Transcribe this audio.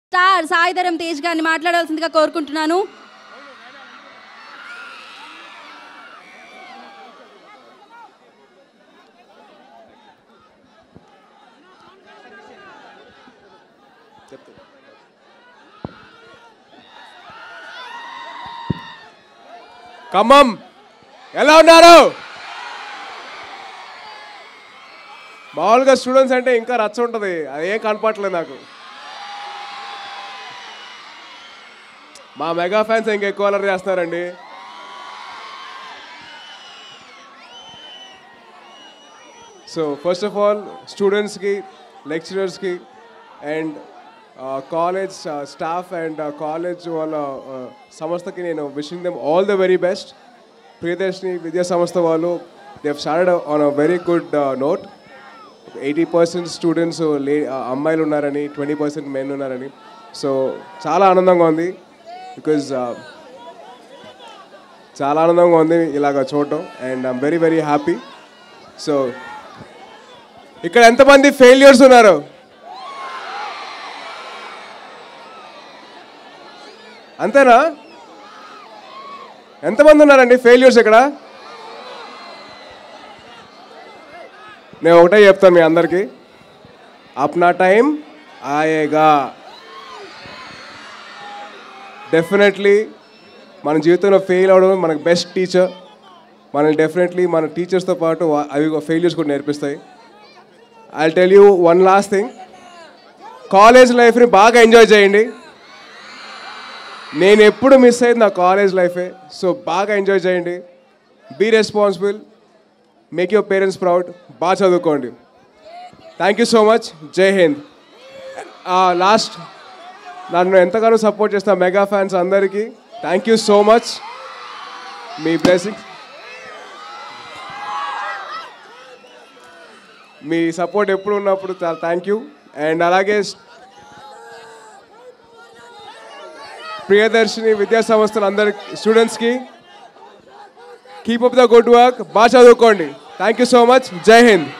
star Sai Dharam Tej గారిని మాట్లాడాల్సిందిగా కోరుకుంటున్నాను ఖమ్మం ఎలా ఉన్నారు మామూలుగా స్టూడెంట్స్ అంటే ఇంకా రచ్చ ఉంటుంది అది ఏం కనపట్లేదు నాకు మా మెగా ఫ్యాన్స్ ఇంకా ఎక్కువ అలర్ చేస్తున్నారండి సో ఫస్ట్ ఆఫ్ ఆల్ స్టూడెంట్స్కి లెక్చరర్స్కి and college staff and college వాళ్ళ uh, సంస్థకి నేను wishing them all the very best Priyadarshini Vidya Samstha వాళ్ళు they started on a very good note eighty percent students లే అమ్మాయిలు ఉన్నారని ట్వంటీ పర్సెంట్ మెన్ ఉన్నారని సో చాలా ఆనందంగా ఉంది బికాజ్ చాలా ఆనందంగా ఉంది ఇలాగ చూడటం and I'm very very happy so ఇక్కడ ఎంతమంది ఫెయిల్యూర్స్ ఉన్నారు అంతేనా ఎంతమంది ఉన్నారండి ఫెయిల్యూర్స్ ఇక్కడ నేను ఒకటే చెప్తాను మీ అందరికీ అప్నా టైం ఆయేగా డెఫినెట్లీ మన జీవితంలో ఫెయిల్ అవడం మనకు బెస్ట్ టీచర్ మనల్ని డెఫినెట్లీ మన టీచర్స్తో పాటు వా- అవి ఫెయిల్యూర్స్ కూడా నేర్పిస్తాయి I tell you one last thing college లైఫ్ని బాగా ఎంజాయ్ చేయండి నేను ఎప్పుడు మిస్ అయ్యేది నా కాలేజ్ లైఫే సో బాగా ఎంజాయ్ చేయండి be responsible make your parents proud బాగా చదువుకోండి థ్యాంక్ యూ సో మచ్ జై హింద్ లాస్ట్ నన్ను ఎంతగానో సపోర్ట్ చేస్తున్న మెగా ఫ్యాన్స్ అందరికీ థ్యాంక్ యూ సో మచ్ మీ బ్లెస్సింగ్స్ మీ సపోర్ట్ ఎప్పుడు ఉన్నప్పుడు చాలా థ్యాంక్ యూ అండ్ అలాగే ప్రియదర్శిని విద్యా సంస్థలు అందరి స్టూడెంట్స్కి keep up the good work బాగా చదువుకోండి థ్యాంక్ యూ సో మచ్ జై హింద్